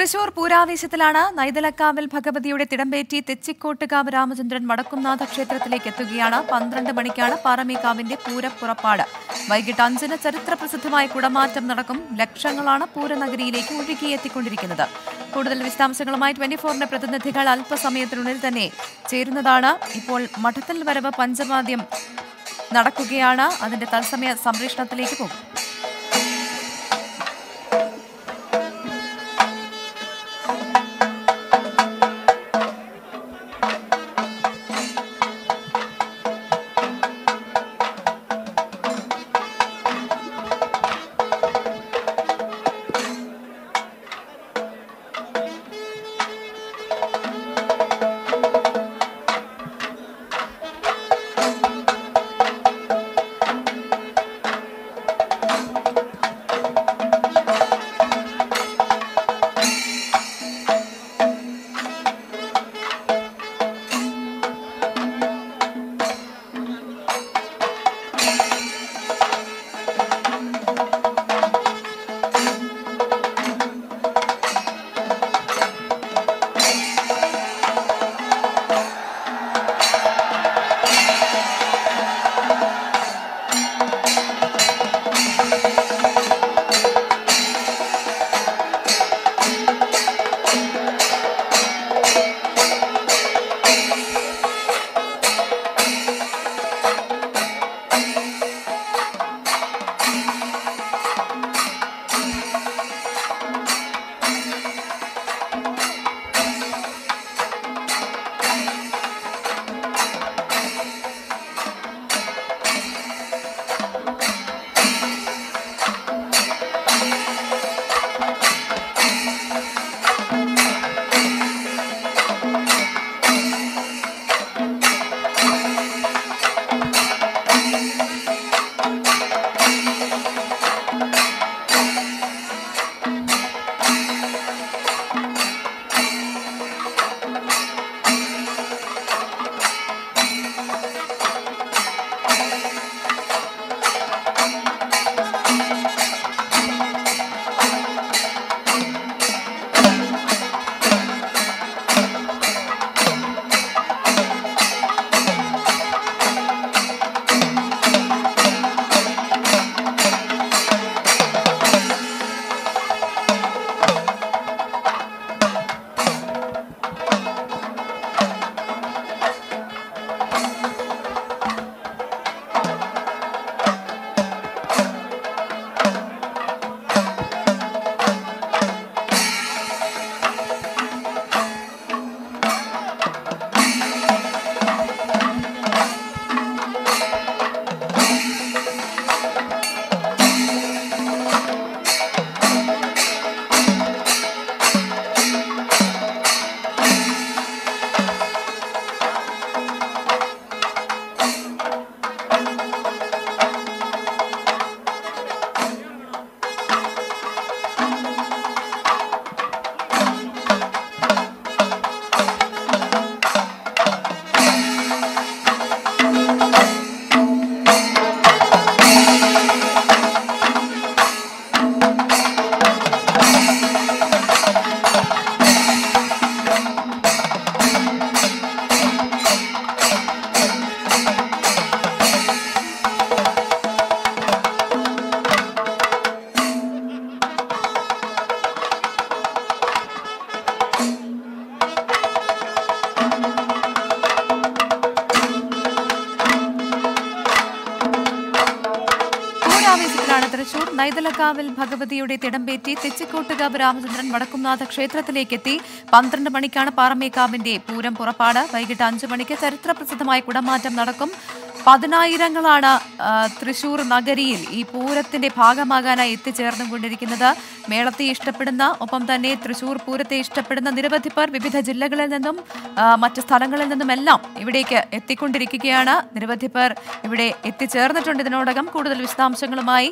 തൃശൂർ പൂരാവേശത്തിലാണ് നൈതലക്കാവിൽ ഭഗവതിയുടെ തിടമ്പേറ്റി തെച്ചിക്കോട്ടുകാവ് രാമചന്ദ്രൻ വടക്കുംനാഥ ക്ഷേത്രത്തിലേക്ക് എത്തുകയാണ് പന്ത്രണ്ട് മണിക്കാണ് പാറമേക്കാവിന്റെ പൂരപ്പുറപ്പാട് വൈകിട്ട് അഞ്ചിന് ചരിത്രപ്രസിദ്ധമായ കുടമാറ്റം നടക്കും ലക്ഷങ്ങളാണ് പൂരനഗരിയിലേക്ക് ഒഴുകിയെത്തിക്കൊണ്ടിരിക്കുന്നത് കൂടുതൽ വിശദാംശങ്ങളുമായി ട്വന്റി ഫോറിന്റെ പ്രതിനിധികൾ അല്പസമയത്തിനുള്ളിൽ തന്നെ ചേരുന്നതാണ് ഇപ്പോൾ മഠത്തിൽ വരവ് പഞ്ചവാദ്യം നടക്കുകയാണ് അതിന്റെ തത്സമയ സംപ്രേഷണത്തിലേക്ക് പോകും പൂരാവേശത്തിലാണ് തൃശൂർ നൈതലക്കാവിൽ ഭഗവതിയുടെ തിടമ്പേറ്റി തെച്ചിക്കോട്ടുകാവ് രാമചന്ദ്രൻ വടക്കുംനാഥ ക്ഷേത്രത്തിലേക്കെത്തി പന്ത്രണ്ട് മണിക്കാണ് പാറമേക്കാവിന്റെ പൂരം പുറപ്പാട് വൈകിട്ട് അഞ്ചു മണിക്ക് ചരിത്രപ്രസിദ്ധമായ കുടമാറ്റം നടക്കും പതിനായിരങ്ങളാണ് ആ, തൃശൂർ നഗരിയിൽ ഈ പൂരത്തിന്റെ ഭാഗമാകാനായി എത്തിച്ചേർന്നുകൊണ്ടിരിക്കുന്നത് മേളത്തെ ഇഷ്ടപ്പെടുന്ന ഒപ്പം തന്നെ തൃശൂർ പൂരത്തെ ഇഷ്ടപ്പെടുന്ന നിരവധി പേർ വിവിധ ജില്ലകളിൽ നിന്നും ആ, മറ്റ് സ്ഥലങ്ങളിൽ നിന്നുമെല്ലാം ഇവിടേക്ക് എത്തിക്കൊണ്ടിരിക്കുകയാണ് നിരവധി പേർ ഇവിടെ എത്തിച്ചേർന്നിട്ടുണ്ട് ഇതിനോടകം കൂടുതൽ വിശദാംശങ്ങളുമായി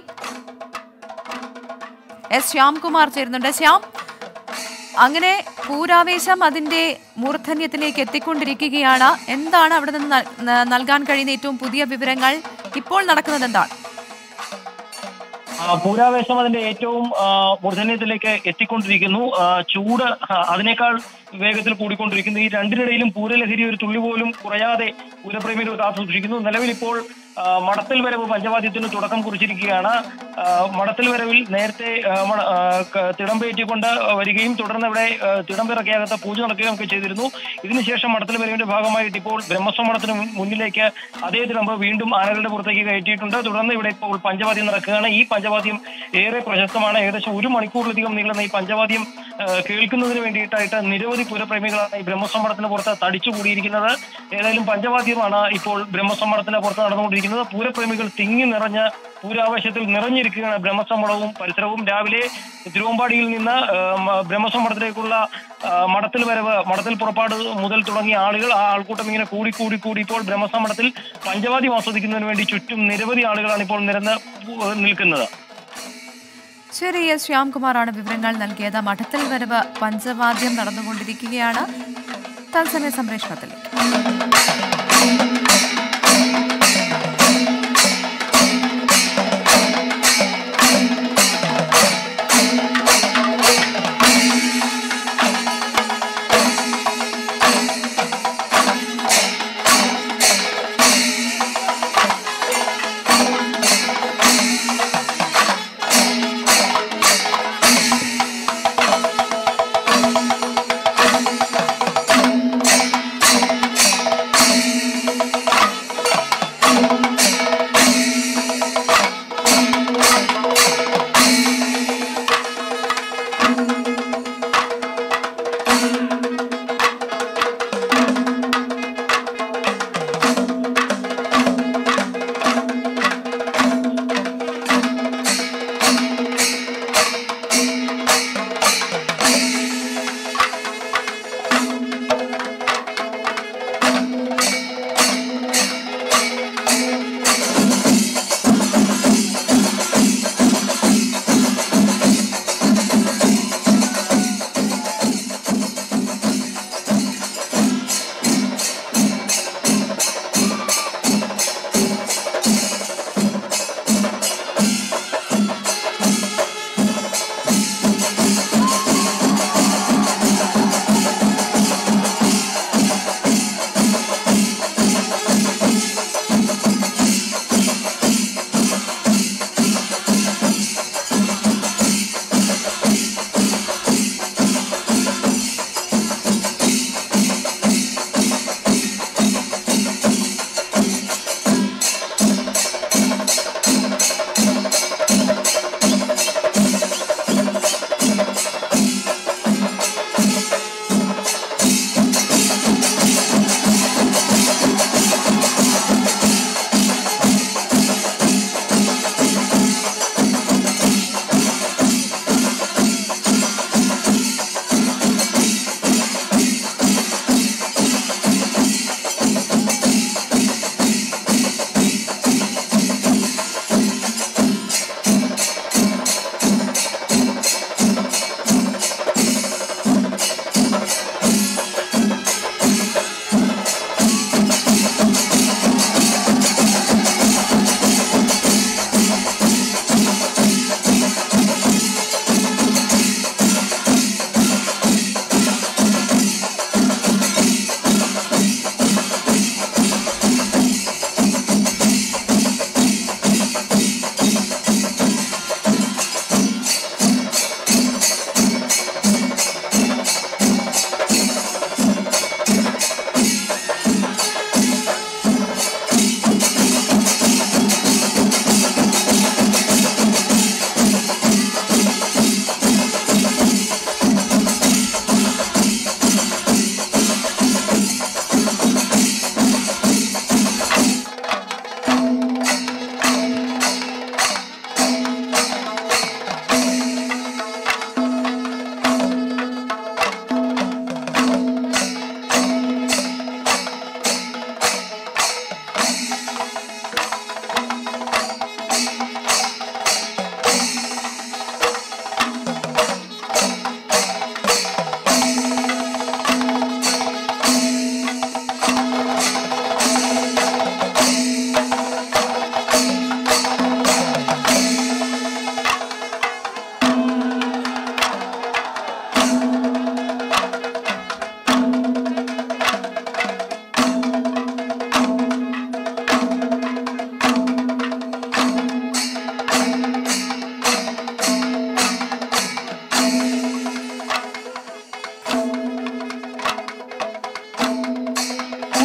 എസ് ശ്യാംകുമാർ ചേരുന്നുണ്ട് ശ്യാം അങ്ങനെ പൂരാവേശം അതിന്റെ മൂർധന്യത്തിലേക്ക് എത്തിക്കൊണ്ടിരിക്കുകയാണ് എന്താണ് അവിടെ നിന്ന് നൽ- ന- നൽകാൻ കഴിയുന്ന ഏറ്റവും പുതിയ വിവരങ്ങൾ ഇപ്പോൾ നടക്കുന്നത് എന്താണ് ആ, പൂരാവേശം അതിന്റെ ഏറ്റവും ആ, മൂർധന്യത്തിലേക്ക് എത്തിക്കൊണ്ടിരിക്കുന്നു ആ, ചൂട് ആ, അതിനേക്കാൾ വേഗത്തിൽ കൂടിക്കൊണ്ടിരിക്കുന്നു ഈ രണ്ടിനിടയിലും പൂരലഹരി ഒരു തുള്ളി പോലും കുറയാതെ പൂരപ്രേമികൾ കാത്തു സൂക്ഷിക്കുന്നു നിലവിൽ ഇപ്പോൾ ആ, മടത്തിൽ വരവ് പഞ്ചവാദ്യത്തിന് തുടക്കം കുറിച്ചിരിക്കുകയാണ് ആ, മടത്തിൽ വരവിൽ നേരത്തെ ആ, മട- ആ, ക- തിടമ്പേറ്റിക്കൊണ്ട് വരികയും തുടർന്ന് ഇവിടെ ആ, തിടമ്പിറക്കിയകത്ത് പൂജ നടക്കുകയും ഒക്കെ ചെയ്തിരുന്നു ഇതിനുശേഷം മടത്തിൽ വരവിന്റെ ഭാഗമായിട്ട് ഇപ്പോൾ ബ്രഹ്മസ്വമടത്തിന് മുന്നിലേക്ക് അതേ തിടമ്പ് വീണ്ടും ആനകളുടെ പുറത്തേക്ക് കയറ്റിയിട്ടുണ്ട് തുടർന്ന് ഇവിടെ ഇപ്പോൾ പഞ്ചവാദ്യം നടക്കുകയാണ് ഈ പഞ്ചവാദ്യം ഏറെ പ്രശസ്തമാണ് ഏകദേശം ഒരു മണിക്കൂറിലധികം നീളുന്ന ഈ പഞ്ചവാദ്യം ആ, കേൾക്കുന്നതിന് വേണ്ടിയിട്ടായിട്ട് നിരവധി പുരപ്രേമികളാണ് ഈ ബ്രഹ്മസമ്മടത്തിന് പുറത്ത് തടിച്ചു കൂടിയിരിക്കുന്നത് ഏതായാലും പഞ്ചവാദ്യമാണ് ഇപ്പോൾ ബ്രഹ്മസമ്മടത്തിന് പുറത്ത് നടന്നുകൊണ്ടിരിക്കുന്നത് പൂരപ്രേമികൾ തിങ്ങി നിറഞ്ഞ പൂരാവേശത്തിൽ നിറഞ്ഞിരിക്കുകയാണ് ബ്രഹ്മസമ്മടവും പരിസരവും രാവിലെ തിരുവമ്പാടിയിൽ നിന്ന് ആ, മ- ബ്രഹ്മസമ്മടത്തിലേക്കുള്ള ആ, മടത്തിൽ വരവ് മടത്തിൽ പുറപ്പാട് മുതൽ തുടങ്ങിയ ആളുകൾ ആ ആൾക്കൂട്ടം ഇങ്ങനെ കൂടി കൂടി കൂടി ഇപ്പോൾ ബ്രഹ്മസമ്മടത്തിൽ പഞ്ചവാദ്യം ആസ്വദിക്കുന്നതിന് വേണ്ടി ചുറ്റും നിരവധി ആളുകളാണ് ഇപ്പോൾ നിരന്ന് പു- നിൽക്കുന്നത് ശരി എസ് ശ്യാംകുമാറാണ് വിവരങ്ങൾ നൽകിയത് മഠത്തിൽ വരവ് പഞ്ചവാദ്യം നടന്നുകൊണ്ടിരിക്കുകയാണ് തത്സമയ സംപ്രേഷണത്തിൽ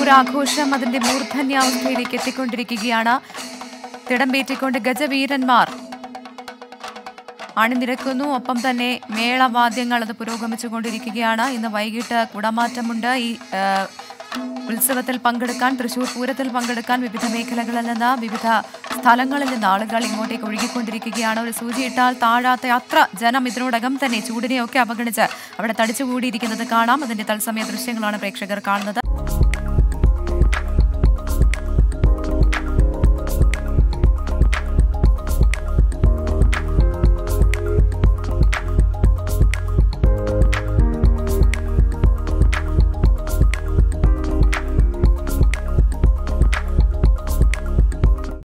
പൂരാഘോഷം അതിന്റെ മൂർധന്യാവസ്ഥയിലേക്ക് എത്തിക്കൊണ്ടിരിക്കുകയാണ് തിടമ്പേറ്റിക്കൊണ്ട് ഗജവീരന്മാർ അണിനിരക്കുന്നു ഒപ്പം തന്നെ മേളവാദ്യങ്ങൾ അത് പുരോഗമിച്ചുകൊണ്ടിരിക്കുകയാണ് ഇന്ന് വൈകിട്ട് കുടമാറ്റമുണ്ട് ഈ ആ, ഉത്സവത്തിൽ പങ്കെടുക്കാൻ തൃശൂർ പൂരത്തിൽ പങ്കെടുക്കാൻ വിവിധ മേഖലകളിൽ നിന്ന് വിവിധ സ്ഥലങ്ങളിൽ നിന്ന് ആളുകൾ ഇങ്ങോട്ടേക്ക് ഒഴുകിക്കൊണ്ടിരിക്കുകയാണ് ഒരു സൂചിയിട്ടാൽ താഴാത്ത അത്ര ജനം ഇതിനോടകം തന്നെ ചൂടിനെയൊക്കെ അവഗണിച്ച് അവിടെ തടിച്ചുകൂടിയിരിക്കുന്നത് കാണാം അതിന്റെ തത്സമയ ദൃശ്യങ്ങളാണ് പ്രേക്ഷകർ കാണുന്നത്